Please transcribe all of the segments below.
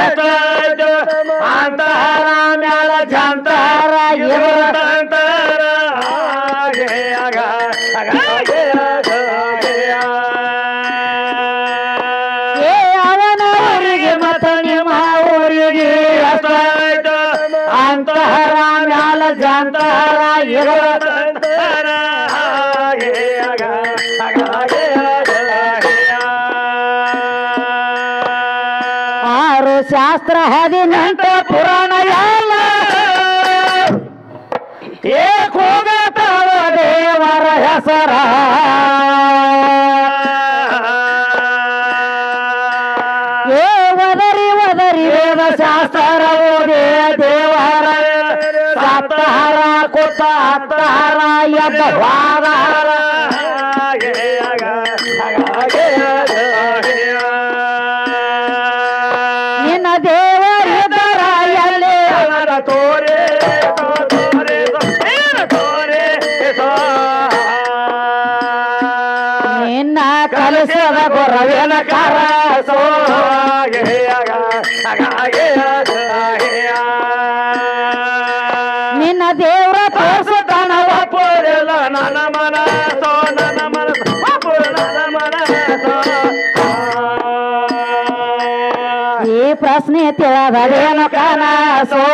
ಎಷ್ಟಾಯ್ತು ಅಂತರ ಮ್ಯಾಲ ಜಂತರ ಇವರ ತಂತರ ಹಾಗೆ ಆಗ ಹಾಗೆ ಏ ಅವನ ಊರಿಗೆ ಮತ್ತ ನಿಮ್ಮ ಊರಿಗೆ ಎಷ್ಟಾಯ್ತು ಅಂತಹರ ಮ್ಯಾಲ ಜಂತರ ಇವರ ತಂತರ ಹಾಗೆ ಆಗ ಹಾಗೆ ಆರು ಶಾಸ್ತ್ರ ಹದಿನೆಂಟು ಪುರಾಣ ಎಲ್ಲ ಏ ಕೂಗತಾವ ದೇವರ ಹೆಸರ ಏ ಒದರಿ ಒದರಿ ವೇದ ಶಾಸ್ತ್ರ ಓದೇ ದೇವರ ಸತ್ತಹರ ಕುತ್ತ ಹತ್ತಹರ ಎದ್ದ ವಾದಹರ ನಿನ್ನ ದೇವರಿದ್ದರ ಎಲ್ಲಿ ತೋರೆ ತೋರೆ ತೋರೆ ನಿನ್ನ ಕಲಿಸದ ಗುರವಿನ ಕರ ನಿನ್ನ ದೇವರ ತೋರಿಸುತ್ತಾನವ ನನ್ನ ಮನ ಸೋ ನನ್ನ ಮನ ನನ್ನ ಮನ ಈ ಪ್ರಶ್ನೆ ತಿಳಿದರೇನು ಕನಸೋ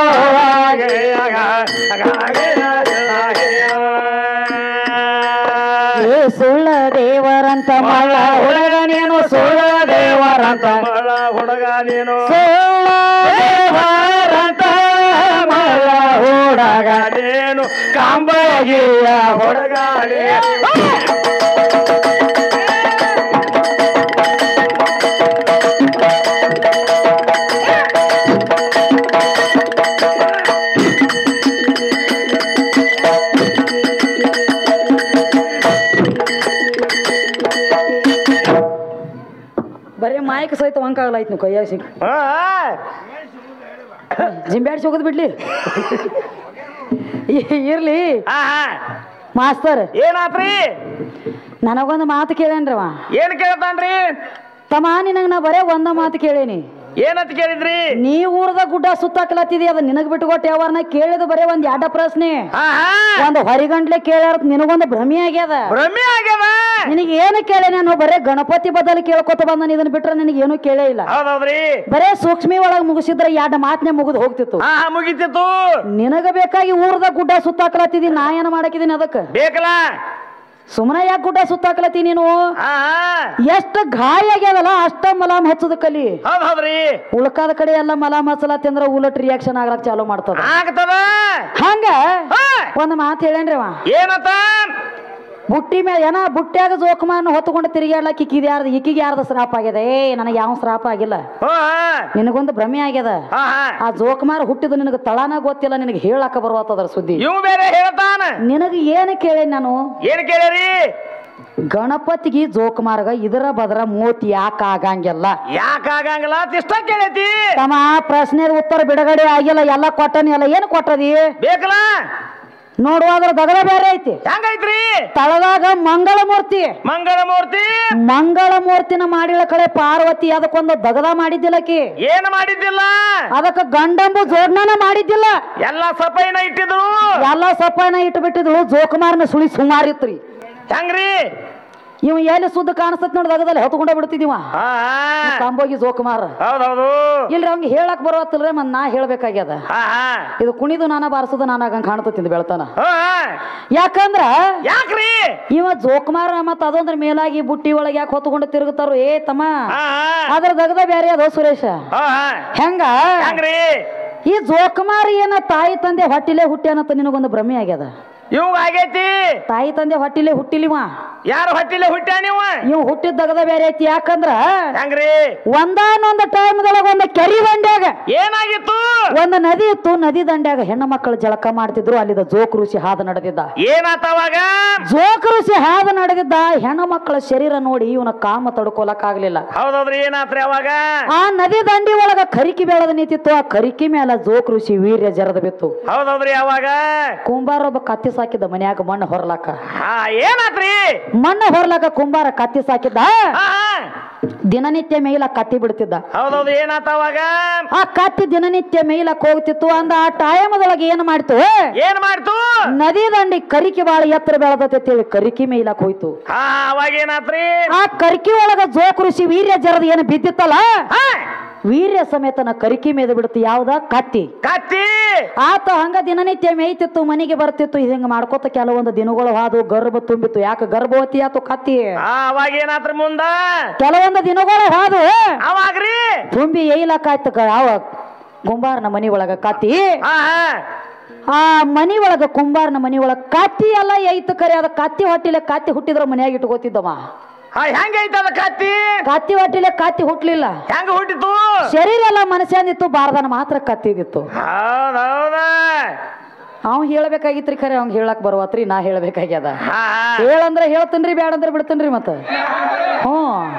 ಈ ಸುಳ್ಳ ದೇವರಂತ ಮಳ್ಳ ಹುಡುಗ ನೀನು ಸುಳ್ಳ ದೇವರಂತ ಹುಡುಗ ನೀನು ಸುಳ್ಳ ದೇವರಂತ ಮಳ್ಳ ಹುಡುಗ ನೀನು ಕಾಂಬಗಿಯ ಹುಡುಗಾಡಿ ಬರೀ ಮಾಯಕ ಸಹಿತ ವಂಕಾಗಲಾಯ್ತು ನೀವು ಕೈಯಾಗ ಸಿಕ್ಕ ಜಿಂಬ್ಯಾಡ್ಸಿ ಹೋಗೋದು ಬಿಡ್ಲಿ ಇ- ಇರ್ಲಿ ಮಾಸ್ತರ್ ಏನಾತ್ರಿ ನನಗೊಂದು ಮಾತು ಕೇಳೇನ್ರವ ಏನ್ ಕೇಳ್ತಾನ್ರಿ ತಮ್ಮ ನಿನಗ ನಾ ಬರೇ ಒಂದ ಮಾತು ಕೇಳೇನಿ ಏನಂತ ಕೇಳಿದ್ರಿ ನೀ ಊರದ ಗುಡ್ಡ ಸುತ್ತಾಕಲತ್ತಿದಿ ಅದ ನಿನಗ್ ಬಿಟ್ಟುಕೊಟ್ಟೆ ಯಾವಾರನ ಕೇಳಿದ ಬರೇ ಒಂದ್ ಎರಡ ಪ್ರಶ್ನೆ ಹಾ ಹಾ ಒಂದು ಹೊರಿಗಂಟ್ಲೆ ಕೇಳ್ಯಾರ ನಿನಗೊಂದು ಭ್ರಮೆ ಆಗ್ಯದ ಭ್ರಮೆ ಆಗ್ಯದ ನಿನಗೆ ಏನು ಕೇಳಿ ನಾನು ಬರೇ ಗಣಪತಿ ಬದಲು ಕೇಳ್ಕೊತ ಬಂದ ಇದನ್ನ ಬಿಟ್ರೆ ನಿನಗೆ ಏನು ಕೇಳೇ ಇಲ್ಲ ಹೌದೌದ್ರಿ ಬರೇ ಸೂಕ್ಷ್ಮಿ ಒಳಗ್ ಮುಗಿಸಿದ್ರೆ ಎರಡು ಮಾತನೆ ಮುಗಿದು ಹೋಗ್ತಿತ್ತು ಹಾ ಹಾ ಮುಗಿತಿತ್ತು ನಿನಗ ಬೇಕಾಗಿ ಊರದ ಗುಡ್ಡ ಸುತ್ತಾಕಲತ್ತಿದಿ ನಾ ಏನ್ ಮಾಡಕಿದೀನಿ ಅದಕ್ಕ ಬೇಕಲ್ಲ ಸುಮ್ಮನೆ ಯಾಕೆ ಗುಡ್ಡ ಸುತ್ತಾಕಲತ್ತಿ ನೀನು ಹಾ ಹಾ ಎಷ್ಟ ಗಾಯ ಆಗ್ಯದಲ್ಲ ಅಷ್ಟ ಮಲಾಮ್ ಹಚ್ಚದ ಕಲಿ ಹೌದ್ ಹೌದ್ರಿ ಉಳ್ಕಾದ ಕಡೆ ಎಲ್ಲ ಮಲಾಮ್ ಹಚ್ಚಲತ್ತಿ ಅಂದ್ರ ಉಲಟ್ ರಿಯಾಕ್ಷನ್ ಆಗ್ಲಕ್ ಚಾಲೂ ಮಾಡ್ತದ ಆಗ್ತದ ಹಂಗ ಹಾ ಒಂದ್ ಮಾತು ಹೇಳೇನ್ರಿ ಅವ ಏನತ್ತ ಬುಟ್ಟಿ ಮೇಲೆ ಏನ ಬುಟ್ಟ್ಯಾಗ ಜೋಕುಮಾರನ ಹೊತ್ಕೊಂಡು ತಿರುಗಾಡ್ಲಕ್ ಇಕ್ಕಿದ ಯಾರ್ದು ಇಕ್ಕಿಗೆ ಯಾರ್ದ ಶ್ರಾಪ ಆಗ್ಯದ ಏ ನನಗೆ ಯಾವ ಶ್ರಾಪ ಆಗಿಲ್ಲ ಹಾ ಹಾ ನಿನಗೊಂದು ಭ್ರಮೆ ಆಗ್ಯದ ಹಾ ಹಾ ಆ ಜೋಕುಮಾರ ಹುಟ್ಟಿದ ನಿನಗೆ ತಳಾನ ಗೊತ್ತಿಲ್ಲ ನಿನಗೆ ಹೇಳಾಕ ಬರುವತ್ತದ್ರ ಸುದ್ದಿ ಇವ್ ಬೇರೆ ಹೇಳ್ತಾನ ನಿನಗೆ ಏನು ಕೇಳಿ ನಾನು ಏನ್ ಕೇಳ್ಯಾರಿ ಗಣಪತಿಗೆ ಜೋಕುಮಾರ್ಗ ಇದರ ಬದರ ಮೂತಿ ಯಾಕ ಆಗಂಗಿಲ್ಲ ಯಾಕ ಆಗಂಗಿಲ್ಲ ಅಂತ ಇಷ್ಟ ಕೇಳೈತಿ ತಮ್ಮ ಪ್ರಶ್ನೆ ಉತ್ತರ ಬಿಡುಗಡೆ ಆಗಿಲ್ಲ ಎಲ್ಲ ಕೊಟ್ಟನಿ ಎಲ್ಲ ಏನು ಕೊಟ್ಟದಿ ಬೇಕಲ್ಲ ನೋಡುವಾದ್ರ ದಗದ ಬೇರೆ ಐತಿ ಹೆಂಗೈತ್ರಿ ತಳದಾಗ ಮಂಗಳ ಮೂರ್ತಿ ಮಂಗಳ ಮೂರ್ತಿ ಮಂಗಳ ಮೂರ್ತಿನ ಮಾಡಿಳ ಕಡೆ ಪಾರ್ವತಿ ಅದಕ್ಕೊಂದು ದಗದ ಮಾಡಿದ್ದಿಲ್ಲಕಿ ಏನ್ ಮಾಡಿದ್ದಿಲ್ಲ ಅದಕ್ಕ ಗಂಡಂಬು ಜೋಡ್ನಾನ ಮಾಡಿದ್ದಿಲ್ಲ ಎಲ್ಲ ಸಫೈನ ಇಟ್ಟಿದ್ರು ಎಲ್ಲ ಸಪ್ಪಾಯನ ಇಟ್ಟು ಬಿಟ್ಟಿದ್ಳು ಜೋಕುಮಾರನ ಸುಳಿ ಸುಮಾರಿತ್ರಿ ಹೆಂಗ್ರಿ ಇವ ಎಲ್ಲಿ ಸುದ್ದ ಕಾಣಿಸ್ತತ್ ನೋಡಿ ದಗದಲ್ಲಿ ಹೊತ್ಕೊಂಡ ಬಿಡ್ತಿದೀವ ಹಾ ಹಾ. ಕಂಬೋಗಿ ಜೋಕುಮಾರ ಹೌದೌದು ಇಲ್ರಿ ಅವಂಗ ಹೇಳಕ್ ಬರೋತ್ತಿಲ್ರಿ ಮತ್ ನಾ ಹೇಳ್ಬೇಕಾಗ್ಯದ ಹಾ ಹಾ ಇದು ಕುಣಿದು ನಾನ ಬಾರಿಸೋದು ನಾನು ಆಗಂಗ್ ಕಾಣ್ತತಿಂದ ಬೆಳ್ತಾನ ಹಾ ಹಾ. ಯಾಕಂದ್ರ ಯಾಕ್ರಿ ಇವ ಜೋಕುಮಾರ ಮತ್ತ ಅದೊಂದ್ರ ಮೇಲಾಗಿ ಬುಟ್ಟಿ ಒಳಗೆ ಯಾಕೆ ಹೊತ್ಕೊಂಡು ತಿರುಗುತ್ತಾರೋ ಏ ತಮ್ಮ ಹಾ ಹಾ. ಅದ್ರ ದಗದ ಬೇರೆ ಅದೋ ಸುರೇಶ ಹಾ ಹಾ. ಹೆಂಗ ಹೆಂಗ್ರಿ ಈ ಜೋಕುಮಾರ ಏನ ತಾಯಿ ತಂದೆ ಹೊಟ್ಟಿಲೆ ಹುಟ್ಟ್ಯಾನಂತ ನಿನಗೊಂದು ಭ್ರಮೆ ಆಗ್ಯದ ಇವ್ ಆಗೈತಿ ತಾಯಿ ತಂದೆ ಹೊಟ್ಟಿಲೆ ಹುಟ್ಟಿಲಿವ ಯಾರು ಹೊಟ್ಟಿಲೆ ಹುಟ್ಟ್ಯಾ ನೀವು ಇವ್ ಹುಟ್ಟಿದ ದಗದ ಬೇರೆ ಐತಿ ಯಾಕಂದ್ರ ಹೆಂಗ್ರಿ ಒಂದಾನೊಂದು ಟೈಮ್ದೊಳಗ ಒಂದು ಕೆರಿ ದಂಡ್ಯಾಗ ಏನಾಗಿತ್ತು ಒಂದು ನದಿ ಇತ್ತು ನದಿ ದಂಡ್ಯಾಗ ಹೆಣ್ಣು ಮಕ್ಕಳು ಜಳಕ ಮಾಡ್ತಿದ್ರು ಅಲ್ಲಿದ ಜೋಕ್ ಋಷಿ ಹಾದು ನಡೆದಿದ್ದ ಏನಾತ ಅವಾಗ ಜೋಕ್ ಋಷಿ ಹಾದು ನಡೆದಿದ್ದ ಹೆಣ್ಣು ಮಕ್ಕಳ ಶರೀರ ನೋಡಿ ಇವನ ಕಾಮ ತಡ್ಕೊಲಕ್ ಆಗ್ಲಿಲ್ಲ ಹೌದೌದ್ರಿ ಏನಾತ್ರಿ ಅವಾಗ ಆ ನದಿ ದಂಡಿ ಒಳಗ ಕರಿಕಿ ಬೆಳೆದ ನಿಂತಿತ್ತು ಆ ಕರಿಕಿ ಮೇಲೆ ಜೋಕ್ ಋಷಿ ವೀರ್ಯ ಜರದ ಬಿತ್ತು ಹೌದೌದ್ರಿ ಅವಾಗ ಕುಂಬಾರ ಒಬ್ಬ ಕತ್ತಿ ಸಾಕಿದ್ದ ಮನ್ಯಾಗ ಮಣ್ಣು ಹೊರಲಾಕ ಹಾ ಏನಾತ್ರಿ ಮಣ್ಣು ಹೊರಲಾಕ ಕುಂಬಾರ ಕತ್ತಿ ಸಾಕಿದ್ದ ಹಾ ಹಾ. ದಿನನಿತ್ಯ ಮೇಯ್ಲ ಕತ್ತಿ ಬಿಡ್ತಿದ್ದ ಹೌದೌದು ಏನಾತ ಅವಾಗ ಆ ಕತ್ತಿ ದಿನನಿತ್ಯ ಮೇಯ್ಲಕ್ ಹೋಗ್ತಿತ್ತು ಅಂದ ಆ ಟೈಮದೊಳಗೆ ಏನ್ ಮಾಡ್ತು ಏನ್ ಮಾಡ್ತು ನದಿ ದಂಡಿ ಕರಿಕಿ ಬಾಳ ಎತ್ತರ ಬೆಳೆದತೆ ಅಂತೇಳಿ ಕರಿಕಿ ಮೇಯ್ಲಕ್ ಹೋಯ್ತು ಹಾ ಅವಾಗ ಏನಾತ್ರಿ ಆ ಕರಿಕಿ ಒಳಗ ಜೋಕೃಷಿ ವೀರ್ಯ ಜರದ ಏನು ಬಿದ್ದಿತ್ತಲ್ಲ ಹಾ ವೀರ್ಯ ಸಮೇತನ ಕರಿಕಿ ಮೇದ ಬಿಡುತ್ತು ಯಾವ್ದ ಕತ್ತಿ ಕತ್ತಿ ಆತ ಹಂಗ ದಿನನಿತ್ಯ ಮೇಯ್ತಿತ್ತು ಮನೆಗೆ ಬರ್ತಿತ್ತು ಹಿಂಗ ಮಾಡ್ಕೋತ ಕೆಲವೊಂದು ದಿನಗಳು ಹಾದು ಗರ್ಭ ತುಂಬಿತ್ತು ಯಾಕೆ ಗರ್ಭವತಿ ಆತು ಕತ್ತಿ ಹಾ ಅವಾಗ ಏನಾತ್ರಿ ಮುಂದ ಕೆಲವೊಂದು ದಿನಗಳು ಹಾದು ಅವಾಗ್ರಿ ತುಂಬಿ ಏಯ್ಲಕ್ಕಾಯ್ತು ಗ- ಯಾವ ಕುಂಬಾರನ ಮನಿ ಒಳಗ ಕತ್ತಿ ಹಾ ಹಾ ಆ ಮನಿ ಒಳಗ ಕುಂಬಾರನ ಮನಿ ಒಳಗ ಕತ್ತಿ ಎಲ್ಲ ಐತು ಕರೆ ಅದ ಕತ್ತಿ ಹೊಟ್ಟಿಲೆ ಕತ್ತಿ ಹುಟ್ಟಿದ್ರ ಮನ್ಯಾಗ ಇಟ್ಕೋತಿದ್ದವ ಹಾ ಹೆಂಗೈತ ಅದ ಕತ್ತಿ ಕತ್ತಿ ಹೊಟ್ಟಿಲೆ ಕತ್ತಿ ಹುಟ್ಲಿಲ್ಲ ಹೆಂಗ ಹುಟ್ಟಿತು ಶರೀರ ಎಲ್ಲ ಮನಸ್ಸಂದಿತ್ತು ಬಾರದನ ಮಾತ್ರ ಕತ್ತಿದಿತ್ತು ಹೌದೌದ ಅವ್ ಹೇಳ್ಬೇಕಾಗಿತ್ರಿ ಖರೆ ಅವ್ನ್ ಹೇಳಕ್ ಬರುವತ್ರಿ ನಾ ಹೇಳ್ಬೇಕಾಗ್ಯದ ಹಾ ಹೇಳಂದ್ರೆ ಹೇಳ್ತನ್ರಿ ಬ್ಯಾಡಂದ್ರೆ ಬಿಡ್ತನ್ರಿ ಮತ್ತ ಹ್ಞೂ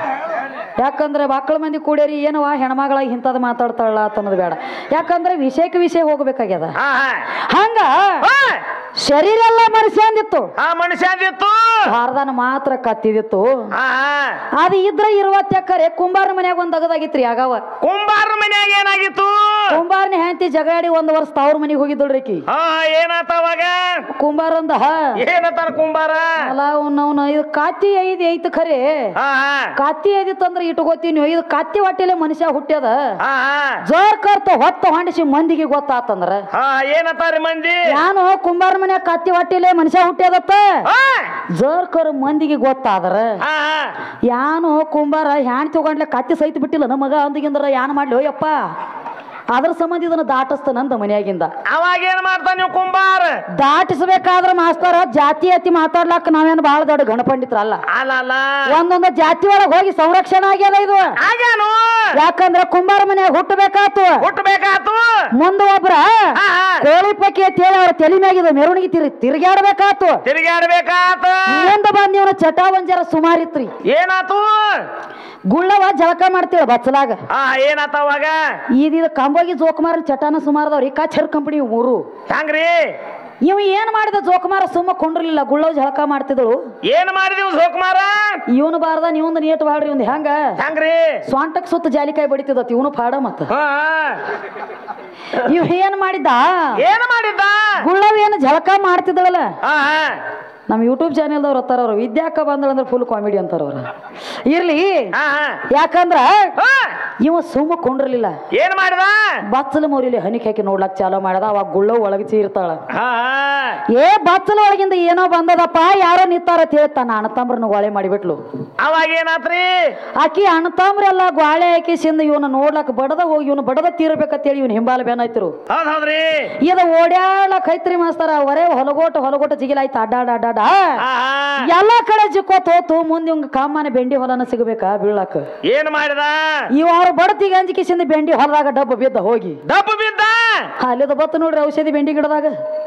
ಯಾಕಂದ್ರೆ ಮಕ್ಕಳ ಮಂದಿ ಕೂಡ್ಯಾರಿ ಏನವ ಹೆಣ್ಮಗಳಾಗಿ ಇಂಥದ್ದು ಮಾತಾಡ್ತಾಳ ಅನ್ನೋದು ಬೇಡ ಯಾಕಂದ್ರೆ ವಿಷಯಕ್ಕೆ ವಿಷಯ ಹೋಗ್ಬೇಕಾಗ್ಯದ ಹಾ ಹಾ ಹಂಗ ಹಾ ಶರೀರ ಎಲ್ಲ ಮನಸ್ಸಂದಿತ್ತು ಹಾ ಮನುಷ್ಯ ಅಂದಿತ್ತು ಭಾರದನ ಮಾತ್ರ ಕತ್ತಿದಿತ್ತು ಹಾ ಹಾ ಅದು ಇದ್ರ ಇರುವತ್ತೆಕ್ಕರೆ ಕುಂಬಾರ ಮನ್ಯಾಗ ಒಂದ್ ಅಗದಾಗಿತ್ರಿ ಆಗಾವ ಕುಂಬಾರ ಮನ್ಯಾಗ ಏನಾಗಿತ್ತು ಕುಂಬಾರನ ಹೆಂಡತಿ ಜಗಾಡಿ ಒಂದ್ ವರ್ಷ ತವ್ರ ಮನಿಗೆ ಹೋಗಿದ್ದಳ್ರಿಕಿ ಹಾ ಏನಾತ ಅವಾಗ ಕುಂಬಾರಂದ ಏನತ್ತಾನ ಕುಂಬಾರ ಅಲ್ಲ ಅವ್ನವ್ನ ಇದು ಕತ್ತಿ ಐದು ಐತ್ ಖರೆ ಹಾ ಹಾ ಕತ್ತಿ ಐದಿತ್ತಂದ್ರ ಇಟ್ಕೋತೀನಿ ಇದು ಕತ್ತಿ ಹೊಟ್ಟಿಲೆ ಮನುಷ್ಯ ಹುಟ್ಟ್ಯದ ಹಾ ಹಾ ಜೋರ್ ಕರ್ತ ಹೊತ್ತ ಹೊಂಡಿಸಿ ಮಂದಿಗೆ ಗೊತ್ತಾತಂದ್ರ ಹಾ ಏನತ್ತಾರಿ ಮಂದಿ ನಾನು ಕುಂಬಾರ ಮನ್ಯಾಗ ಕತ್ತಿ ಹೊಟ್ಟಿಲೆ ಮನುಷ್ಯ ಹುಟ್ಟ್ಯದತ್ತ ಹಾ ಜೋರ್ ಕರ್ ಮಂದಿಗೆ ಗೊತ್ತಾದ್ರ ಹಾ ಹಾ ಯಾನು ಕುಂಬಾರ ಹ್ಯಾಣ್ ತಗೊಂಡ್ಲೆ ಕತ್ತಿ ಸಹಿತ ಬಿಟ್ಟಿಲ್ಲ ನಮ್ಮ ಮಗ ಅಂದಿಗಿಂದ್ರ ಯಾನ್ ಮಾಡ್ಲಿ ಯಪ್ಪ ಅದ್ರ ಸಂಬಂಧ ಇದನ್ನ ದಾಟಿಸ್ತಾನಂದ ಮನ್ಯಾಗಿಂದ ಅವಾಗ ಏನ್ ಮಾಡ್ತಾನ ನೀವು ಕುಂಬಾರ ದಾಟಿಸ್ಬೇಕಾದ್ರ ಮಾಸ್ತರ ಜಾತಿ ಅತಿ ಮಾತಾಡ್ಲಾಕ ನಾವೇನು ಬಹಳ ದೊಡ್ಡ ಗಣಪಂಡಿತ್ರಲ್ಲ ಅಲ್ಲ ಅಲ್ಲ ಒಂದೊಂದು ಜಾತಿ ಒಳಗ್ ಹೋಗಿ ಸಂರಕ್ಷಣೆ ಆಗ್ಯದ ಇದು ಆಗ್ಯಾನು ಯಾಕಂದ್ರ ಕುಂಬಾರ ಮನ್ಯಾಗ ಹುಟ್ಟಬೇಕಾತು ಹುಟ್ಟಬೇಕಾತು ಮುಂದ ಒಬ್ರ ಹಾ ಹಾ ಕೋಳಿ ಪಕ್ಕಿ ಅಂತೇಳಿ ಅವ್ರ ತಲೆ ಮ್ಯಾಗಿದ ಮೆರವಣಿಗೆ ತಿರು ತಿರುಗಾಡ್ಬೇಕಾತು ತಿರುಗಾಡ್ಬೇಕಾತ ಮುಂದ ಬಂದ್ ಇವನ ಚಟಾವಂಜರ ಸುಮಾರಿತ್ರಿ ಏನಾತು ಗುಳ್ಳವ ಜಳಕ ಮಾಡ್ತೀಳ ಬಚ್ಚಲಾಗ ಹಾ ಏನಾತ ಅವಾಗ ಇದು ಕಂಬೋಗಿ ಜೋಕುಮಾರ ಚಟಾನ ಸುಮಾರದವ್ರಿ ಕಚರ್ ಕಂಪನಿ ಮೂರು ಹೆಂಗ್ರಿ ಇವ ಏನ್ ಮಾಡಿದ ಜೋಕುಮಾರ ಸುಮ್ಮ ಕೊಂಡ್ರಲಿಲ್ಲ ಗುಳ್ಳವ್ ಜಳಕ ಮಾಡ್ತಿದಳು ಏನ್ ಮಾಡಿದಿವ್ ಸೋಕುಮಾರ ಇವನು ಬಾರ್ದ ನೀವೊಂದು ನೀಟ್ ಬಾಳ್ರಿ ಇವ್ನು ಹೆಂಗ ಹೆಂಗ್ರಿ ಸ್ವಂಟಕ್ ಸುತ್ತ ಜಾಲಿಕಾಯಿ ಬಡಿತಿದತ್ ಇವನು ಪಾಡ ಮತ್ತ ಹಾ ಇವ್ ಏನ್ ಮಾಡಿದ್ದ ಏನ್ ಮಾಡಿದ್ದ ಗುಳ್ಳವ್ ಏನು ಜಳಕ ಮಾಡ್ತಿದ್ದಳಲ್ಲ ಹಾ ಹಾ ನಮ್ಮ ಯೂಟ್ಯೂಬ್ ಚಾನೆಲ್ದವ್ರು ಹತ್ತಾರ ಅವ್ರು ವಿದ್ಯಾಕ ಬಂದಳಂದ್ರೆ ಫುಲ್ ಕಾಮಿಡಿ ಅಂತಾರ ಅವ್ರ ಇರ್ಲಿ ಹಾ ಹಾ ಯಾಕಂದ್ರ ಹಾ ಇವ ಸುಮ್ಮ ಕೊಂಡ್ರಲಿಲ್ಲ ಏನ್ ಮಾಡಿದ ಬಚ್ಚಲ ಮೌರಿಲಿ ಹನಿಕ್ ಹಾಕಿ ನೋಡ್ಲಕ್ ಚಾಲೋ ಮಾಡದ ಅವಾಗ ಗುಳ್ಳ ಒಳಗೆ ಚೀರ್ತಾಳ ಹಾ ಹಾ ಏ ಬಚ್ಚಲ ಒಳಗಿಂದ ಏನೋ ಬಂದದಪ್ಪ ಯಾರೋ ನಿಂತಾರ ಅಂತ ಹೇಳ್ತಾನ ಅಣ್ಣ ತಮ್ರನ್ನ ಗೋಳೆ ಮಾಡಿಬಿಟ್ಲು ಅವಾಗ ಏನಾತ್ರಿ ಆಕಿ ಅಣ್ಣ ತಮ್ರೆಲ್ಲ ಗೋಳೆ ಹಾಕಿ ಸಿಂದ ಇವನ ನೋಡ್ಲಕ್ ಬಡದ ಹೋಗಿ ಇವನು ಬಡದ ತೀರ್ಬೇಕಂತೇಳಿ ಇವ್ನ ಹಿಂಬಾಲ ಬೇನಾಯ್ತಿರು ಹೌದ್ ಹೌದ್ರಿ ಇದು ಓಡ್ಯಾಳಕ್ ಐತ್ರಿ ಮಾಸ್ತರ ಒರೇ ಹೊಲಗೋಟ ಹೊಲಗೋಟ ಜಿಗಿಲಾಯ್ತು ಅಡ್ಡಾಡ ಅಡ್ಡಾಡ ಹಾ ಹಾ ಎಲ್ಲಾ ಕಡೆ ಜಿಕ್ಕೋತ್ ಹೋತು ಮುಂದೆ ಇವಂಗ ಕಾಮನೆ ಬೆಂಡಿ ಹೊಲನ ಸಿಗಬೇಕಾ ಬೀಳಾಕ ಏನ್ ಮಾಡಿದ ಇವ ಅವ್ರ ಬಡತಿಗೆ ಅಂಜಿಕಿಸಿಂದ ಬೆಂಡಿ ಹೊಲದಾಗ ಡಬ್ಬ ಬಿದ್ದ ಹೋಗಿ ದಪ್ಪು ಬಿದ್ದ ಅಲ್ಲಿದ ಬತ್ತು ನೋಡ್ರಿ ಔಷಧಿ ಬೆಂಡಿ ಗಿಡದಾಗ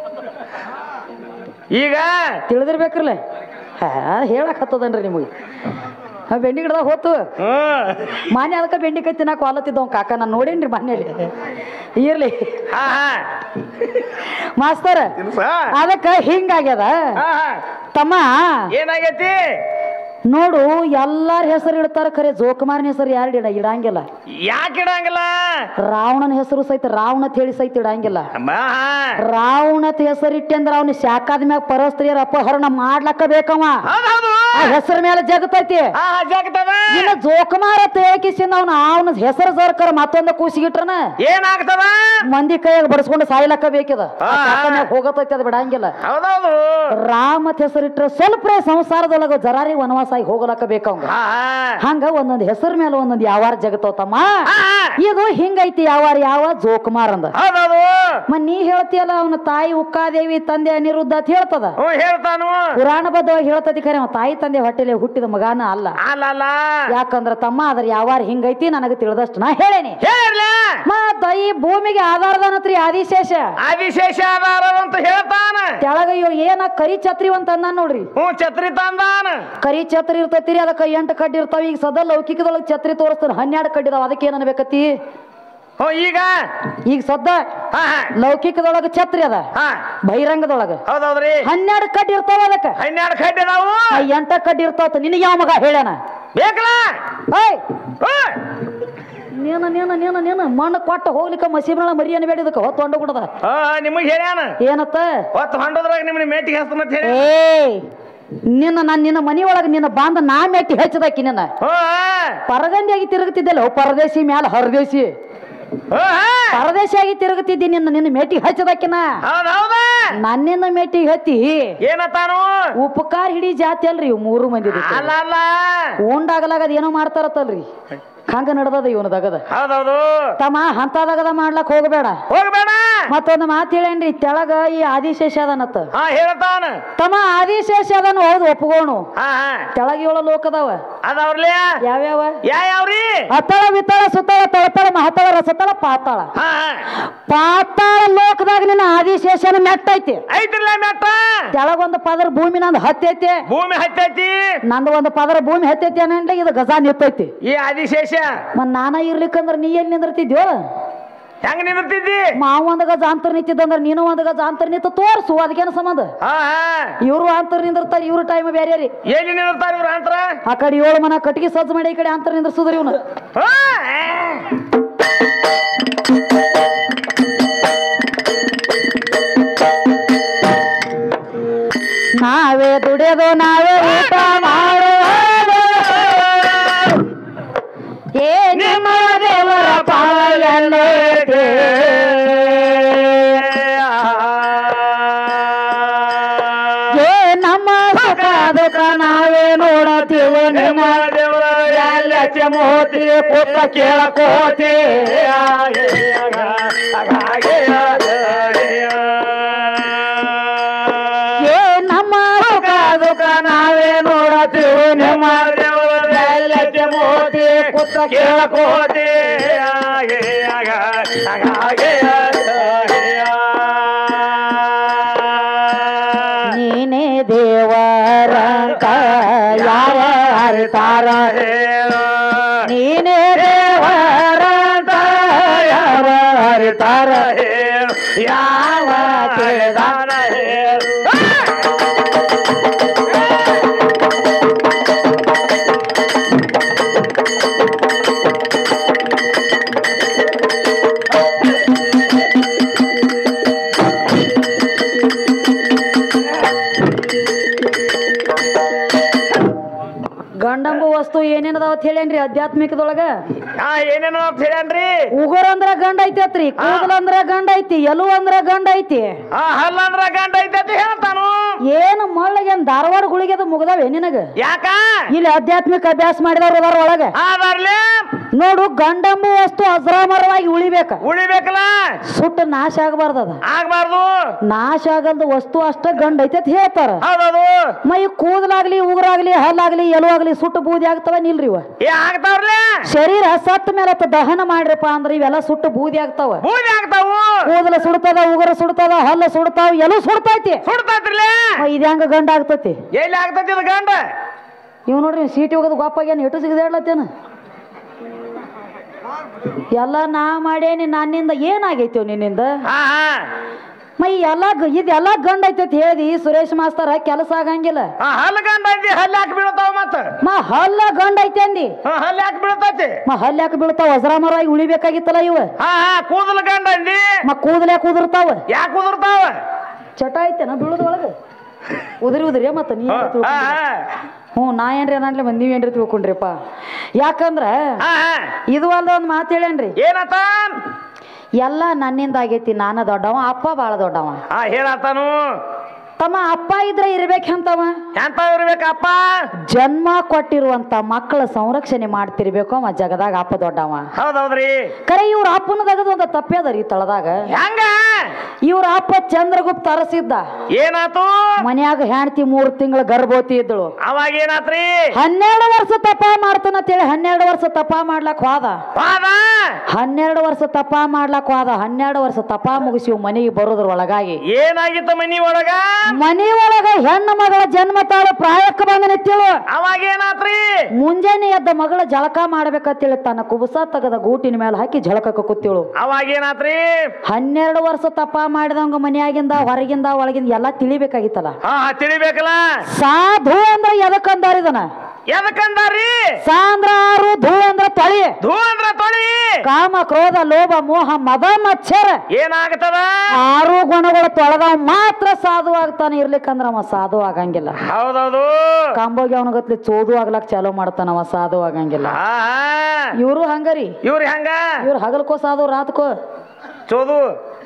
ಈಗ ತಿಳಿದಿರ್ಬೇಕ್ರಲ್ಲ ಹಾ ಹೇಳಕ್ ಹತ್ತದನ್ರಿ ನಿಮಗೆ ಆ ಬೆಂಡಿ ಗಿಡದಾಗ ಹೋತು ಹ್ಮ್ ಮಾನ್ಯ ಅದಕ್ಕೆ ಬೆಂಡಿ ಕೈ ತಿನ್ನಾಕ ಹೊಲತ್ತಿದ್ದವ್ ಕಾಕ ನಾನು ನೋಡೇನ್ರಿ ಮನೇಲಿ ಇರ್ಲಿ ಹಾ ಹಾ ಮಾಸ್ತರ್ ಅದಕ್ಕ ಹಿಂಗಾಗ್ಯದ ಹಾ ಹಾ ತಮ್ಮ ಏನಾಗೈತಿ ನೋಡು ಎಲ್ಲಾರ ಹೆಸರು ಇಡ್ತಾರ ಖರೆ ಜೋಕುಮಾರನ ಹೆಸರು ಯಾರು ಇಡ ಇಡಂಗಿಲ್ಲ ಯಾಕೆ ಇಡಂಗಿಲ್ಲ ರಾವಣನ ಹೆಸರು ಸಹಿತ ರಾವಣ ಅಂತ ಹೇಳಿ ಸಹಿತ ಇಡಂಗಿಲ್ಲ ಅಮ್ಮ, ಹಾ. ರಾವಣತ್ ಹೆಸರಿಟ್ಟಂದ್ರ ಅವನ ಶಾಖಾದ ಮ್ಯಾಗ ಪರಸ್ತ್ರೀಯರ ಅಪಹರಣ ಮಾಡ್ಲಕ್ಕ ಬೇಕವ ಹೌದ್ ಹೌದು ಆ ಹೆಸರ ಮೇಲೆ ಜಗತೈತಿ ಹಾ ಜಾಗತದ ಇನ್ನ ಜೋಕುಮಾರ ತೇಕಿಸಿಂದ ಅವನ ಅವನ ಹೆಸರು ಜರ್ಕರ ಮತ್ತೊಂದ ಕೂಸಿಗಿಟ್ರನ ಏನಾಗ್ತದ ಮಂದಿ ಕೈಯಾಗ ಬಡಿಸ್ಕೊಂಡು ಸಾಯ್ಲಕ್ಕ ಬೇಕಿದ ಆ, ಆ. ಹೋಗತೈತಿ ಅದು ಬಿಡಂಗಿಲ್ಲ ಹೌದೌದು ರಾಮತ್ ಹೆಸರಿಟ್ರ ಸ್ವಲ್ಪ ಸಂಸಾರದೊಳಗ ಜರಾರಿ ವನವಾಸ ಆಗಿ ಹೋಗಲಕ್ಕ ಬೇಕವಂಗ ಹಾ ಹಾ. ಹಂಗ ಒಂದೊಂದ್ ಹೆಸರ ಮೇಲೆ ಒಂದೊಂದ್ ಯಾವಾರ ಜಗತ್ತವತಮ್ಮ ಹಾ, ಹಾ. ಇದು ಹಿಂಗೈತಿ ಯಾವಾರ ಯಾವ ಜೋಕುಮಾರ್ ಅಂದ ಹೌದೌದು ಮ ನೀ ಹೇಳ್ತೀಯಲ್ಲ ಅವನ ತಾಯಿ ಉಕ್ಕಾದೇವಿ ತಂದೆ ಅನಿರುದ್ಧ ಅಂತ ಹೇಳ್ತದ ಹ್ಞೂ ಹೇಳ್ತಾನು ಪುರಾಣ ಬದ್ಧವಾಗಿ ಹೇಳ್ತದಿ ಖರೆ ಅವ ತಾಯಿ ತಂದೆ ಹೊಟ್ಟೆಲೆ ಹುಟ್ಟಿದ ಮಗಾನ ಅಲ್ಲ ಅಲ್ಲ ಅಲ್ಲ ಯಾಕಂದ್ರ ತಮ್ಮ ಅದ್ರ ಯಾವಾರ ಹಿಂಗೈತಿ ನನಗೆ ತಿಳಿದಷ್ಟು ನಾ ಹೇಳೇನಿ ಹೇಳಿರ್ಲ ಮತ್ತ ಈ ಭೂಮಿಗೆ ಆಧಾರದನತ್ರಿ ಆದಿಶೇಷ ಆದಿಶೇಷ ಆಧಾರ ಅಂತ ಹೇಳ್ತಾನ ಕೆಳಗ ಇವ್ ಏನ ಕರಿ ಛತ್ರಿ ಅಂತ ಅಂದ ನೋಡ್ರಿ ಹ್ಞೂ ಛತ್ರಿ ತಂದಾನ ಕರಿ ಛತ್ರಿ ಇರ್ತೈತಿರಿ ಅದಕ್ಕ ಎಂಟು ಕಡ್ಡಿ ಇರ್ತಾವ ಈಗ ಸದಾ ಲೌಕಿಕದೊಳಗೆ ಛತ್ರಿ ತೋರಿಸ್ತಾನ ಹನ್ನೆರಡು ಕಡ್ಡಿ ಇದಾವ ಅದಕ್ಕೆ ಏನ್ ಅನ್ಬೇಕತಿ ಹ್ಞೂ ಈಗ ಈಗ ಸದ್ದ ಹಾ ಹಾ ಲೌಕಿಕದೊಳಗ ಛತ್ರಿ ಅದ ಹಾ ಬಹಿರಂಗದೊಳಗ ಹೌದೌದ್ರಿ ಹನ್ನೆರಡು ಕಡ್ಡಿ ಇರ್ತಾವ ಅದಕ್ಕ ಹನ್ನೆರಡು ಕಡ್ಡಿ ಅದಾವು ಆ ಎಂಟ ಕಡ್ಡಿ ಇರ್ತಾವ ನಿನಗೆ ಯಾವ ಮಗ ಹೇಳ್ಯಾನ ಬೇಕಲ್ಲ ಏಯ್ ಹ್ಞೂ ನೀನು ನೀನು ನೀನು ನೀನು ಮಣ್ಣು ಕೊಟ್ಟ ಹೋಗ್ಲಿಕ್ಕ ಮಸೀಬ್ರಳ ಮರಿ ಅನ್ಬೇಡಿ ಇದಕ್ಕೆ ಹೊತ್ತು ಹೊಂಡ ಬಿಡದ ಹಾ ನಿಮಗೆ ಹೇಳ್ಯಾನ ಏನತ್ತ ಹೊತ್ತು ಹೊಂಡೋದ್ರಾಗ ನಿಮ್ಮನ್ನ ಮೇಟಿಗೆ ಹಸ್ತನ ಅಂತ ಹೇಳಿ ಏಯ್ ನಿನ್ನ ನಾನು ನಿನ್ನ ಮನಿಯೊಳಗೆ ನಿನ್ನ ಬಾಂಧ ನಾ ಮೆಟ್ಟಿ ಹಚ್ಚದಾಕಿ ನಿನ್ನ ಹ್ಞೂ ಪರಗಂದಿಯಾಗಿ ತಿರುಗುತ್ತಿದ್ದಲ್ಲ ಅವ್ ಪರದೇಶಿ ಮ್ಯಾಲ ಹರದೇಶಿ ಹ್ಞೂ ಪರದೇಶಿಯಾಗಿ ತಿರುಗುತ್ತಿದ್ದಿ ನಿನ್ನ ನಿನ್ನ ಮೇಟಿಗೆ ಹಚ್ಚದಾಕಿನ ಹೌದು ಹೌದ ನನ್ನಿಂದ ಮೇಟಿಗೆ ಹತ್ತಿ ಏನತ್ತಾನು ಉಪಕಾರ ಹಿಡಿ ಜಾತಿ ಅಲ್ರಿ ಇವ್ ಮೂರು ಮಂದಿ ಅಲ್ಲ ಅಲ್ಲ ಉಂಡಾಗಲಾಗದ ಏನೋ ಮಾಡ್ತಾರತ್ತಲ್ರಿ ಹಂಗ ನಡ್ದದ ಇವನದಾಗದ ಹೌದೌದು ತಮ್ಮ ಹಂತದಾಗದ ಮಾಡ್ಲಕ್ ಹೋಗಬೇಡ ಹೋಗ್ಬೇಡ ಮತ್ತೊಂದು ಮಾತು ಹೇಳೇನ್ರಿ ತೆಳಗ ಈ ಆದಿಶೇಷ ಅದನತ್ತ ಹಾ ಹೇಳ್ತಾನ ತಮ್ಮ ಆದಿಶೇಷ ಅದನ್ನು ಹೌದು ಒಪ್ಕೋಣು ಹಾ ಹಾ ತೆಳಗ ಏಳು ಲೋಕದವ ಅದಾವ್ರಲೇ ಯಾವ್ಯಾವ ಯಾ ಯಾವ್ರಿ ಅತ್ತಳ ವಿತ್ತಳ ಸುತ್ತಳ ತಳತಳ ಮಹತಳ ರಸತಳ ಪಾತಾಳ ಹಾ ಹಾ ಪಾತಾಳ ಲೋಕದಾಗ ನಿನ್ನ ಆದಿಶೇಷನ ಮೆಟ್ಟೈತಿ ಐತ್ರಲ್ಲ ಮೆಟ್ಟ ತೆಳಗೊಂದು ಪದರ ಭೂಮಿ ನಂದು ಹತ್ತೈತಿ ಭೂಮಿ ಹತ್ತೈತಿ ನಂದು ಒಂದು ಪದರ ಭೂಮಿ ಹತ್ತೈತಿ ಅನ್ನಂದ್ರೆ ಇದು ಗಜ ನಿತ್ತೈತಿ ಈ ಆದಿಶೇಷ ಮತ್ ನಾನ ಇರ್ಲಿಕ್ಕಂದ್ರ ನೀ ಎಲ್ಲಿ ನಿಂದಿರ್ತಿದ್ಯೋ ಹೆಂಗ ನಿಂದಿರ್ತಿದ್ದಿ ಮಾವ ಒಂದು ಗಜ ಅಂತರ ನಿಂತಿದ್ದಂದ್ರ ನೀನು ಒಂದು ಗಜ ಅಂತರ ನಿಂತು ತೋರ್ಸು ಅದಕ್ಕೇನು ಸಂಬಂಧ ಹಾ ಹಾ ಇವ್ರು ಅಂತರ ನಿಂದಿರ್ತಾರೆ ಇವ್ರ ಟೈಮ್ ಬೇರೆ ರೀ ಎಲ್ಲಿ ನಿಂದಿರ್ತಾರ ಇವ್ರ ಅಂತರ ಆ ಕಡೆ ಏಳು ಮನ ಕಟ್ಟಿಗೆ ಸಜ್ಜು ಮಾಡಿ ಈ ಕಡೆ ಅಂತರ ನಿಂದ್ರಸುದ್ರಿ ಇವನು ಹಾ ನಾವೇ ದುಡಿಯೋದು ನಾವೇ ಊಟ ಮಾಡುವುದು ಏ ನಿಮ್ಮ ದೇವರ ಪಾಲನೆಗೆ ಏ ನಮ್ಮ ಸುಖ ದುಃಖ ನಾವೇ ನೋಡತೀವಿ ನಿಮ್ಮ ಮೋತಿ ಪುತ್ರ ಕೇಳಕೋತಿ ಏ ನಮ್ಮ ಸುಖ ದುಃಖ ನಾವೇ ನೋಡತೀವಿ ನಿಮ್ಮ ಮೋತಿ ಪುತ್ರ ಕೇಳಕೋತಿ ನೀನೇ ದೇವರಂತ ಯಾರ ಅರಿತಾರ ನೀನೇ ದೇವರಂತ ಯಾರ ಅರಿತಾರ ಯಾವ ತಿಳಿದಾನ ಗಂಡಂಬು ವಸ್ತು ಏನೇನದಾವ ಅಂತ ಹೇಳೇನ್ರಿ ಆಧ್ಯಾತ್ಮಿಕದೊಳಗ ಹಾ ಏನೇನೋ ಅಂತ ಹೇಳ್ಯಾನ್ರಿ ಉಗುರ್ ಅಂದ್ರ ಗಂಡ ಐತೇತ್ರಿ ಕೂದಲ ಅಂದ್ರ ಗಂಡ ಐತಿ ಎಲು ಅಂದ್ರ ಗಂಡ ಐತಿ ಹಾ ಹಲ್ಲಂದ್ರ ಗಂಡ ಐತೈತಿ ಹೇಳ್ತಾನು ಏನು ಮಳ್ಳಗೇನ್ ಧಾರವಾಡ ಗುಳಿಗೆದ ಮುಗ್ದಾವೆ ನಿನಗ ಯಾಕ ಇಲ್ಲಿ ಆಧ್ಯಾತ್ಮಿಕ ಅಭ್ಯಾಸ ಮಾಡಿದವ್ರು ಅದಾರ ಒಳಗ ಅದಾರ್ಲಿ ನೋಡು ಗಂಡಂಬು ವಸ್ತು ಅಜರಾಮರವಾಗಿ ಉಳಿಬೇಕ ಉಳಿಬೇಕಲ್ಲ ಸುಟ್ಟು ನಾಶ ಆಗಬಾರ್ದದ ಆಗ್ಬಾರ್ದು ನಾಶ ಆಗಲ್ದ ವಸ್ತು ಅಷ್ಟ ಗಂಡ ಐತೆ ಅಂತ ಹೇಳ್ತಾರ ಹೌದೌದು ಮೈ ಕೂದಲಾಗ್ಲಿ ಉಗುರಾಗ್ಲಿ ಹಲ್ಲಾಗ್ಲಿ ಎಲು ಆಗ್ಲಿ ಸುಟ್ಟು ಬೂದಿ ಆಗ್ತವ ನಿಲ್ರಿ ಇವ ಏ ಆಗ್ತಾವ್ರಲಿ ಶರೀರ ಸತ್ತ ಮೇಲೆ ಅತ್ತ ದಹನ ಮಾಡ್ರಪ್ಪ ಅಂದ್ರ ಇವೆಲ್ಲ ಸುಟ್ಟು ಬೂದಿ ಆಗ್ತಾವ ಬೂದಿ ಆಗ್ತಾವು ಕೂದಲ ಸುಡ್ತದ ಉಗುರ ಸುಡ್ತದ ಹಲ್ಲ ಸುಡ್ತಾವ ಎಲು ಸುಡ್ತೈತಿ ಸುಡ್ತೈತ್ರಿಲೆ ಮ ಇದ್ ಹೆಂಗ ಗಂಡ ಆಗ್ತತಿ ಎಲ್ಲಿ ಆಗ್ತೈತಿ ಇದು ಗಂಡ ಇವ್ ನೋಡ್ರಿ ಸೀಟಿ ಹೋಗೋದು ಗೊಪ್ಪಾಗ್ಯಾನ ಎಟು ಸಿಗದೇಳತ್ತೇನ ಎಲ್ಲ ನಾ ಮಾಡೇನಿ ನನ್ನಿಂದ ಏನಾಗೈತಿ ನಿನ್ನಿಂದ ಹಾ ಹಾ ಮೈ ಎಲ್ಲ ಗ- ಇದೆಲ್ಲ ಗಂಡ ಐತೈತಿ ಹೇಳ್ದಿ ಸುರೇಶ್ ಮಾಸ್ತರ ಕೆಲಸ ಆಗಂಗಿಲ್ಲ ಹಾ ಹಲ್ಲು ಗಂಡ ಐತಿ ಹಲ್ಲು ಯಾಕೆ ಬೀಳ್ತಾವ ಮತ್ತ ಮ ಹಲ್ಲ ಗಂಡ ಐತಿ ಅಂದಿ ಹಾ ಹಲ್ಲು ಯಾಕೆ ಬೀಳ್ತೈತಿ ಮ ಹಲ್ಲ ಯಾಕೆ ಬೀಳ್ತಾವ ವಜ್ರಾಮರಾಗಿ ಉಳಿಬೇಕಾಗಿತ್ತಲ್ಲ ಇವ ಹಾ ಹಾ ಕೂದಲು ಗಂಡ ಅಂದಿ ಮ ಕೂದಲೇ ಕುದುರ್ತಾವ ಯಾಕೆ ಉದುರ್ತಾವ ಚಟ ಐತೆನ ಬೀಳದ ಒಳಗ ಉದುರಿ ಉದುರಿ ಮತ್ತ ನೀ ಹಾ ಹಾ ಹ್ಞೂ ನಾ ಏನ್ರಿ ಅನ್ನಲಿ ಮಂದಿ ನೀವೇನ್ರಿ ತಿಳ್ಕೊಂಡ್ರಿಪ್ಪ ಯಾಕಂದ್ರ ಹಾ ಹಾ ಇದು ಅಲ್ದ ಒಂದು ಮಾತು ಹೇಳೇನ್ರಿ ಏನತ್ತ ಎಲ್ಲ ನನ್ನಿಂದ ಆಗೈತಿ ನಾನ ದೊಡ್ಡವ ಅಪ್ಪ ಬಾಳ ದೊಡ್ಡವ ಹಾ ಹೇಳತ್ತಾನು ತಮ್ಮ ಅಪ್ಪ ಇದ್ರೆ ಇರ್ಬೇಕಂತವ ಎಂತ ಇರ್ಬೇಕಪ್ಪ ಜನ್ಮ ಕೊಟ್ಟಿರುವಂತ ಮಕ್ಕಳ ಸಂರಕ್ಷಣೆ ಮಾಡ್ತಿರ್ಬೇಕು ಅವ ಜಗದಾಗ ಅಪ್ಪ ದೊಡ್ಡವ ಹೌದೌದ್ರಿ ಕರೆ ಇವ್ರ ಅಪ್ಪನ ತಗದು ಒಂದು ತಪ್ಪೇದ ರೀ ತಳದಾಗ ಹೆಂಗ ಇವ್ರ ಅಪ್ಪ ಚಂದ್ರಗುಪ್ತ ಅರಸಿದ್ದ ಏನಾತು ಮನ್ಯಾಗ ಹೆಂಡತಿ ಮೂರ್ ತಿಂಗಳ ಗರ್ಭವತಿ ಇದ್ದಳು ಅವಾಗ ಏನಾತ್ರಿ ಹನ್ನೆರಡು ವರ್ಷ ತಪ ಮಾಡ್ತಾನಂತೇಳಿ ಹನ್ನೆರಡು ವರ್ಷ ತಪ ಮಾಡ್ಲಕ್ ಹೋದ ವಾದ ಹನ್ನೆರಡು ವರ್ಷ ತಪ ಮಾಡ್ಲಕ್ ಹೋದ ಹನ್ನೆರಡು ವರ್ಷ ತಪ ಮುಗಿಸಿ ಮನೆಗೆ ಬರೋದ್ರ ಒಳಗಾಗಿ ಏನಾಗಿತ್ತ ಮನಿ ಒಳಗ ಮನಿ ಒಳಗ ಹೆಣ್ಣು ಮಗಳ ಜನ್ಮ ತಾಳು ಪ್ರಾಯಕ್ಕೆ ಬಂದ ನಿಂತೇಳು ಅವಾಗ ಏನಾತ್ರಿ ಮುಂಜಾನೆ ಎದ್ದ ಮಗಳ ಜಳಕ ಮಾಡ್ಬೇಕಂತೇಳಿ ತನ್ನ ಕುಬಸ ತಗದ ಗೂಟಿನ ಮೇಲೆ ಹಾಕಿ ಜಳಕಕ್ಕೆ ಕೂತಿಳು ಅವಾಗ ಏನಾತ್ರಿ ಹನ್ನೆರಡು ವರ್ಷ ತಪ ಮಾಡಿದವಂಗ ಮನ್ಯಾಗಿಂದ ಹೊರಗಿಂದ ಒಳಗಿಂದ ಎಲ್ಲಾ ತಿಳಿಬೇಕಾಗಿತ್ತಲ್ಲ ಹಾ ಹಾ, ತಿಳಿಬೇಕಲ್ಲ ಸಾಧು ಅಂದ್ರ ಎದಕ್ಕಂದಾರ ಇದನ ಎದಕ್ಕಂದಾರಿ ಸಾ ಅಂದ್ರ ಆರು ಧೂ ಅಂದ್ರ ತೊಳಿ ಧೂ ಅಂದ್ರ ತೊಳಿ ಕಾಮ ಕ್ರೋಧ ಲೋಭ ಮೋಹ ಮದ ಮಚ್ಚರ ಏನಾಗ್ತದ ಆರು ಗುಣಗಳು ತೊಳೆದವ ಮಾತ್ರ ಸಾಧು ಆಗ್ತಾನೆ ಇರ್ಲಿಕ್ಕಂದ್ರ ಅವ ಸಾಧು ಆಗಂಗಿಲ್ಲ ಹೌದೌದು ಕಾಂಬೋಗಿ ಅವನಗತ್ಲಿ ಚೋದು ಆಗ್ಲಕ್ ಚಾಲೂ ಮಾಡ್ತಾನ ಅವ ಸಾಧು ಆಗಂಗಿಲ್ಲ ಹಾ ಹಾ. ಇವರು ಹಂಗರಿ ಇವ್ರಿ ಹಂಗ ಇವ್ರು ಹಗಲ್ಕೋ ಸಾಧು ರಾತ್ಕೋ ಚೋದು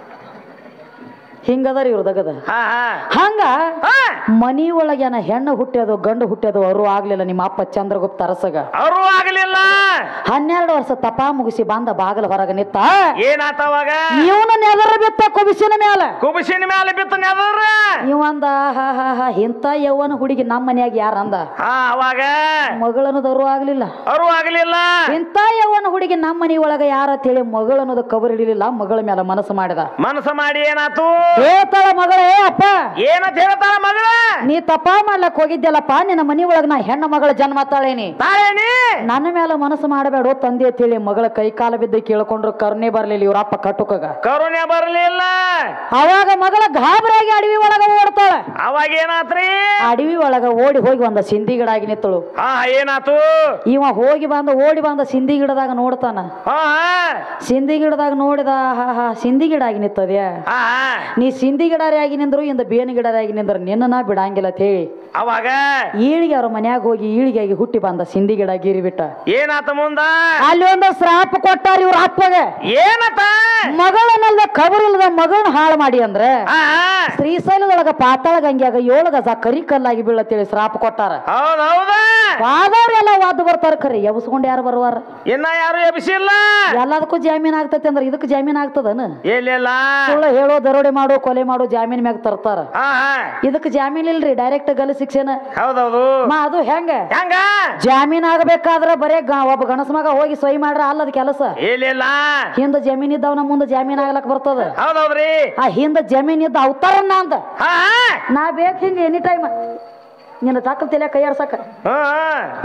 ಹಿಂಗದರಿ ಇವ್ರು ದಗದ ಹಾ ಹಾ ಹಂಗ ಹಾ ಮನಿ ಒಳಗೇನ ಹೆಣ್ಣು ಹುಟ್ಟ್ಯದು ಗಂಡು ಹುಟ್ಟ್ಯದು ಅವರು ಆಗ್ಲಿಲ್ಲ ನಿಮ್ಮ ಅಪ್ಪ ಚಂದ್ರಗುಪ್ತ ಅರಸಗ ಅವರು ಆಗ್ಲಿಲ್ಲ ಹನ್ನೆರಡು ವರ್ಷ ತಪ ಮುಗಿಸಿ ಬಂದ ಬಾಗಲ ಹೊರಗ ನಿತ್ತ ಏನಾತ ಅವಾಗ ಇವನು ನೆದರ ಬಿತ್ತ ಕುಬಿಸಿನ ಮ್ಯಾಲ ಕುಬಿಸಿನ ಮ್ಯಾಲ ಬಿತ್ತ ನೆದರ ಇವಂದ ಹಾ ಹಾ ಹಾ ಇಂಥ ಯವ್ವನ ಹುಡುಗಿ ನಮ್ಮ ಮನ್ಯಾಗ ಯಾರ ಅಂದ ಹಾ ಅವಾಗ ಮಗಳನ್ನೋದವರು ಆಗ್ಲಿಲ್ಲ ಅವರು ಆಗ್ಲಿಲ್ಲ ಇಂಥ ಯವ್ವನ ಹುಡುಗಿ ನಮ್ಮ ಮನಿ ಒಳಗ ಯಾರ ಅಂತೇಳಿ ಮಗಳು ಅನ್ನೋದು ಕಬರ್ ಹಿಡಿಲಿಲ್ಲ ಮಗಳ ಮೇಲೆ ಮನಸ್ಸು ಮಾಡಿದ ಮನಸ್ಸು ಮಾಡಿ ಏನಾತು ಹೇಳ್ತಾಳ ಮಗಳೇ ಅಪ್ಪ ಏನಂತ ಹೇಳ್ತಾಳ ಮಗಳ ನೀ ತಪ ಮಾಡ್ಲಕ್ ಹೋಗಿದ್ಯಲ್ಲಪ್ಪ ನಿನ್ನ ಮನಿ ಒಳಗ ನಾ ಹೆಣ್ಣ ಮಗಳ ಜನ್ಮ ತಾಳೇನಿ ತಾಳೇನಿ ನನ್ನ ಮೇಲೆ ಮನಸ್ಸು ಮಾಡಬೇಡ ತಂದೆ ಅಂತೇಳಿ ಮಗಳ ಕೈ ಕಾಲ ಬಿದ್ದು ಕೇಳ್ಕೊಂಡ್ರು ಕರ್ನೆ ಬರ್ಲಿಲ್ಲ ಇವ್ರಪ್ಪ ಕಟ್ಟುಕಗ ಕರುಣೆ ಬರಲಿಲ್ಲ ಅವಾಗ ಮಗಳ ಗಾಬರಿಯಾಗಿ ಅಡವಿ ಒಳಗ ಓಡ್ತಾಳ ಅವಾಗ ಏನಾತ್ರಿ ಅಡವಿ ಒಳಗ ಓಡಿ ಹೋಗಿ ಒಂದ ಸಿಂಧಿ ಗಿಡ ಆಗಿ ನಿತ್ತಳು ಹಾ ಏನಾತು ಇವ ಹೋಗಿ ಬಂದ ಓಡಿ ಬಂದ ಸಿಂಧಿ ಗಿಡದಾಗ ನೋಡ್ತಾನ ಹಾ ಹಾ ಸಿಂಧಿ ಗಿಡದಾಗ ನೋಡಿದ ಹಾ ಹಾ ಸಿಂಧಿ ಗಿಡ ಆಗಿ ನಿತ್ತದ್ಯಾ ಹಾ ಹಾ. ನೀ ಸಿಂಧಿ ಗಿಡಾರಿ ಆಗಿ ನಿಂದ್ರು ಇಂದ ಬೇನ್ ಗಿಡಾರಿ ಆಗಿ ನಿಂದ್ರು ನಿನ್ನ ನಾ ಬಿಡಂಗಿಲ್ಲ ಅಂತ ಹೇಳಿ ಅವಾಗ ಈಳಿಗೆ ಅವ್ರ ಮನ್ಯಾಗ ಹೋಗಿ ಈಳಿಗೆ ಆಗಿ ಹುಟ್ಟಿ ಬಂದ ಸಿಂಧಿ ಗಿಡ ಗೀರಿ ಬಿಟ್ಟ ಏನಾತ ಮುಂದ ಅಲ್ಲಿ ಒಂದು ಶ್ರಾಪ ಕೊಟ್ಟಾರ ಇವ್ರ ಅಪ್ಪಗ ಏನತ ಮಗಳನ್ನಲ್ದ ಕಬರ್ ಇಲ್ಲದ ಮಗಳನ್ನ ಹಾಳು ಮಾಡಿ ಅಂದ್ರೆ ಹಾ ಹಾ. ಶ್ರೀಶೈಲದೊಳಗ ಪಾತಾಳ ಗಂಗ್ಯಾಗ ಏಳು ಗಜ ಕರಿ ಕಲ್ಲಾಗಿ ಬೀಳತ್ತೇಳಿ ಶ್ರಾಪ ಕೊಟ್ಟಾರ ಹೌದ್ ಹೌದ ವಾದವ್ರೆಲ್ಲ ವಾದ ಬರ್ತಾರ ಖರಿ ಎಬ್ಸ್ಕೊಂಡು ಯಾರು ಬರುವಾರ ಇನ್ನ ಯಾರು ಎಬ್ಸಿಲ್ಲ ಎಲ್ಲದಕ್ಕೂ ಜಾಮೀನ್ ಆಗ್ತೈತಿ ಅಂದ್ರೆ ಇದಕ್ಕೆ ಜಾಮೀನ್ ಆಗ್ತದನ ಎಲ್ಲಿಲ್ಲ ಸುಳ್ಳು ಹೇಳೋ ದರೋಡೆ ಮಾಡು ಕೊಲೆ ಮಾಡು ಜಾಮೀನ್ ಮ್ಯಾಗ ತರ್ತಾರ ಹಾ ಹಾ ಇದಕ್ಕೆ ಜಾಮೀನ್ ಇಲ್ರಿ ಡೈರೆಕ್ಟ್ ಗಲ್ ಶಿಕ್ಷೆನ ಹೌದೌದು ಮಾ ಅದು ಹೆಂಗ ಹೆಂಗ ಜಾಮೀನ್ ಆಗಬೇಕಾದ್ರ ಬರೇ ಗ- ಒಬ್ಬ ಗಣಸ ಮಗ ಹೋಗಿ ಸಹಿ ಮಾಡ್ರ ಅಲ್ಲದ ಕೆಲಸ ಎಲ್ಲಿಲ್ಲ ಹಿಂದ ಜಮೀನ್ ಇದ್ದವನ ಮುಂದೆ ಜಾಮೀನ್ ಆಗ್ಲಕ್ ಬರ್ತದ ಹೌದೌದ್ರಿ ಆ ಹಿಂದ ಜಮೀನ್ ಇದ್ದ ಅವತಾರನ್ನ ಅಂದ ಹಾ ಹಾ. ನಾ ಬೇಕು ಹಿಂಗ ಎನಿ ಟೈಮ್ ನಿನ್ನ ಟಾಕಲ್ ತಲೆ ಕೈ ಆಡ್ಸಕ ಹಾ ಹಾ.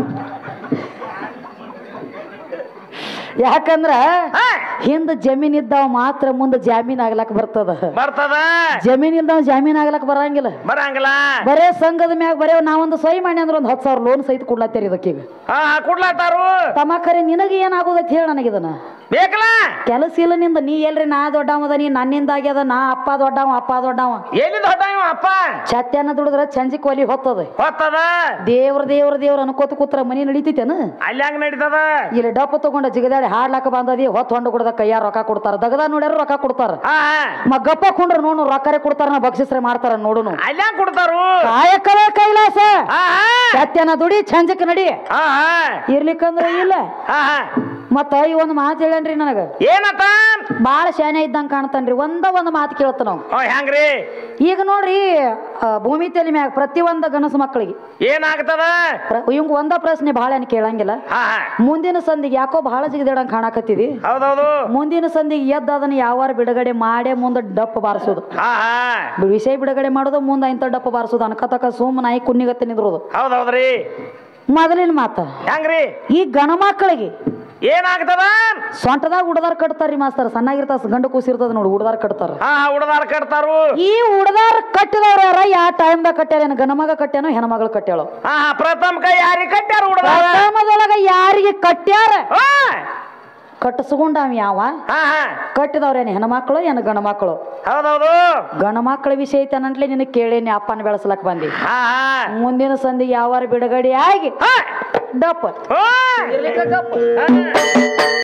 ಯಾಕಂದ್ರ ಹಾ. ಹಿಂದ ಜಮೀನ್ ಇದ್ದವ ಮಾತ್ರ ಮುಂದೆ ಜಾಮೀನ್ ಆಗ್ಲಕ್ ಬರ್ತದ ಬರ್ತದ ಜಮೀನ್ ಇಲ್ದವ ಜಾಮೀನ್ ಆಗ್ಲಕ್ ಬರಂಗಿಲ್ಲ ಬರಂಗಿಲ್ಲ ಬರೇ ಸಂಘದ ಮ್ಯಾಗ ಬರೇ ನಾವೊಂದು ಸಹಿ ಮಾಡಿ ಅಂದ್ರೆ ಒಂದು ಹತ್ತು ಸಾವಿರ ಲೋನ್ ಸಹಿತ ಕೊಡ್ಲತ್ತೀರಿ ಇದಕ್ಕೀಗ ಹಾ ಹಾ ಕೊಡ್ಲಾತಾರು ತಮ್ಮ ಕರೆ ನಿನಗೆ ಏನಾಗೋದೈತಿ ಹೇಳ ನನಗಿದನ ಬೇಕಲ್ಲ ಕೆಲಸ ಇಲ್ಲ ನಿಂದ ನೀ ಎಲ್ರಿ ನಾ ದೊಡ್ಡವದ ನೀ ನನ್ನಿಂದ ಆಗ್ಯದ ನಾ ಅಪ್ಪ ದೊಡ್ಡವ ಅಪ್ಪ ದೊಡ್ಡವ ಎಲ್ಲಿ ದೊಡ್ಡ ಇವ ಅಪ್ಪ ಛತ್ಯನ್ನ ದುಡಿದ್ರ ಚಂಜಿಕ್ ಒಲಿ ಹೊತ್ತದ ಹೊತ್ತದ ದೇವ್ರ ದೇವ್ರ ದೇವ್ರ ಅನ್ಕೋತ ಕೂತ್ರ ಮನಿ ನಡೀತೈತೇನ ಅಲ್ಲಿ ಹಂಗ ನಡೀತದ ಇಲ್ಲಿ ಡಪ್ಪ ತಗೊಂಡ ಜಿಗದಾಡಿ ಹಾಡ್ಲಾಕ ಬಂದದಿ ಹೊತ್ತು ಹೊಂಡ ಕುಡ್ದ ಕೈಯಾರ ರೊಕ್ಕ ಕೊಡ್ತಾರ ದಗದ ನೋಡ್ಯಾರ ರೊಕ್ಕ ಕೊಡ್ತಾರ ಹಾ ಹಾ. ಮಗ್ಗಪ್ಪ ಕುಂಡ್ರ ನೋಡು ರೊಕ್ಕರೆ ಕೊಡ್ತಾರ ನಾ ಬಕ್ಷಿಸ್ರೆ ಮಾಡ್ತಾರ ನೋಡುನು ಅಲ್ಲಿ ಹಂಗ ಕೊಡ್ತಾರು ಕಾಯಕವೇ ಕೈಲಾಸ ಹಾ ಹಾ. ಸತ್ಯನ ದುಡಿ ಚಂಜಕ್ ನಡಿ ಹಾ ಹಾ. ಇರ್ಲಿಕ್ಕಂದ್ರ ಇಲ್ಲ ಹಾ ಹಾ. ಮತ್ತ ಈ ಒಂದು ಮಾತು ಹೇಳನ್ರಿ ನನಗ ಏನತ್ತ ಬಾಳ ಶಾನೆ ಇದ್ದಂಗ ಕಾಣ್ತಾನ್ರಿ ಒಂದ ಒಂದ್ ಮಾತು ಕೇಳ್ತ ನಾವು ಓ ಹೆಂಗ್ರಿ ಈಗ ನೋಡ್ರಿ ಆ, ಭೂಮಿ ತಲೆ ಮ್ಯಾಗ ಪ್ರತಿಯೊಂದ ಗನಸು ಮಕ್ಕಳಿಗೆ ಏನಾಗ್ತದ ಪ್ರ- ಇವಂಗ ಒಂದ ಪ್ರಶ್ನೆ ಭಾಳ ಏನ್ ಕೇಳಂಗಿಲ್ಲ ಹಾ ಹಾ ಮುಂದಿನ ಸಂದಿಗೆ ಯಾಕೋ ಬಹಳ ಜಿಗದೇಡಂಗ್ ಕಾಣಕತ್ತಿದಿ ಹೌದೌದು ಮುಂದಿನ ಸಂದಿಗೆ ಎದ್ದ ಅದನ್ನ ಯಾವಾರ ಬಿಡುಗಡೆ ಮಾಡೇ ಮುಂದೆ ಡಪ್ಪ ಬಾರಿಸೋದು ಹಾ ಹಾ ವಿಷಯ ಬಿಡುಗಡೆ ಮಾಡೋದು ಮುಂದೆ ಇಂಥ ಡಪ್ಪ ಬಾರಿಸೋದು ಅನ್ಕತಕ ಸುಮ್ಮ ನಾಯಿ ಕುನ್ನಿಗತ್ತೆ ನಿಂದ್ರೋದು ಹೌದೌದ್ರಿ ಮೊದಲಿನ ಮಾತ ಹೆಂಗ್ರಿ ಈ ಗಣ ಮಕ್ಕಳಿಗೆ ಏನಾಗ್ತದ ಸೊಂಟದಾಗ ಉಡದಾರ ಕಟ್ತಾರ್ರಿ ಮಾಸ್ತರ್ ಸಣ್ಣಾಗಿರ್ತಾರ ಗಂಡು ಕೂಸಿರ್ತದ ನೋಡಿ ಉಡದಾರ ಕಟ್ತಾರ ಹಾ ಹುಡದಾರ ಕಟ್ತಾರು ಈ ಉಡದಾರ ಕಟ್ಟಿದವ್ರ ಯಾರ ಯಾವ ಟೈಮ್ದಾಗ ಕಟ್ಟ್ಯಾರ ಏನ ಗಣಮಗ ಕಟ್ಟ್ಯಾನೋ ಹೆಣ್ಮಗಳು ಕಟ್ಟ್ಯಾಳೋ ಹಾ ಹಾ ಪ್ರಥಮ ಕೈ ಯಾರಿಗೆ ಕಟ್ಟ್ಯಾರ ಹುಡದಾರ ಪ್ರಥಮದೊಳಗ ಯಾರಿಗೆ ಕಟ್ಟ್ಯಾರ ಹಾ ಕಟ್ಟಿಸ್ಕೊಂಡ ಅವ ಯಾವ ಹಾ ಹಾ ಕಟ್ಟಿದವ್ರೇನು ಹೆಣ್ಮಕ್ಳು ಏನು ಗಣ ಮಕ್ಕಳು ಹೌದೌದು ಗಣ ಮಕ್ಕಳ ವಿಷಯ ಐತನಂಟ್ಲೆ ನಿನಗೆ ಕೇಳೇನಿ ಅಪ್ಪನ ಬೆಳೆಸ್ಲಕ್ ಬಂದಿ ಹಾ ಹಾ ಮುಂದಿನ ಸಂದಿಗೆ ಯಾವಾರ ಬಿಡುಗಡೆ ಆಗಿ ಹಾ ಡಪ್ಪ ಹಾ ಇರ್ಲಿಕ್ಕ ಗಪ್ಪ. ಹಾ